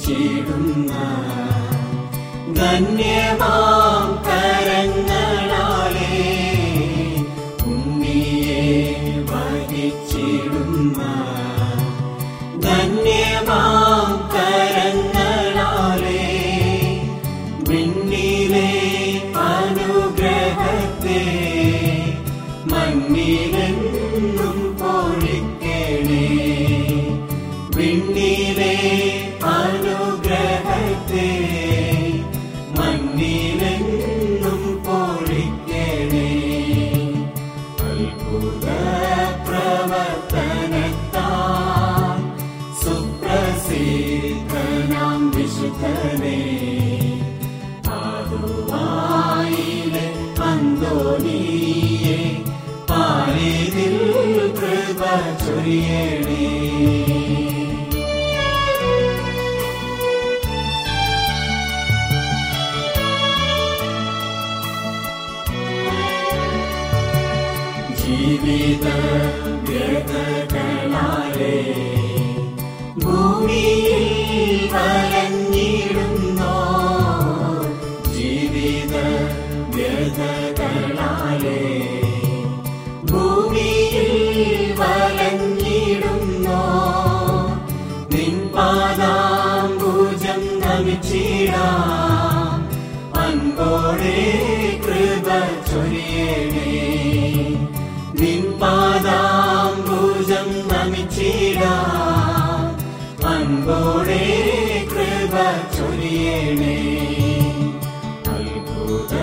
വഹിച്ചിടുന്ന ധന്യമാം കരങ്ങളാലേ ഉണ്ണിയെ വഹിച്ചിടുന്ന ധന്യമാം കരങ്ങളാലേ വിണ്ണിലെ അനുഗ്രഹത്തെ മണ്ണിലെന്നും പൊഴിക്കണേ വിണ്ണിലെ അനുഗ്രഹത്തെ മണ്ണിലെന്നും പൊഴിക്കണേ അത്ഭുത പ്രവർത്തനത്താൽ സുപ്രസിദ്ധനാം വിശുദ്ധനെ ആദുവായിലെ അന്തോണിയെ പാലിതിൽ കൃപ ചൊരിയണേ ജീവിത വ്യതകളാലേ ഭൂമിയിൽ വലഞ്ഞിടുന്നോ ജീവിത വ്യതകളാലേ ഭൂമിയിൽ വലഞ്ഞിടുന്നോ നിൻ പാദാംബുജം നമിച്ചിടാം അൻപോടെ കൃപ ചൊരിയണേ നിൻ പാദാംബുജം നമിച്ചിടാം അൻപോടെ കൃപ ചൊരിയണേ അത്ഭുത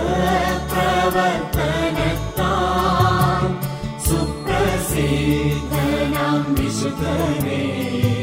പ്രവർത്തനത്താൽ സുപ്രസിദ്ധനാം വിശുദ്ധനേ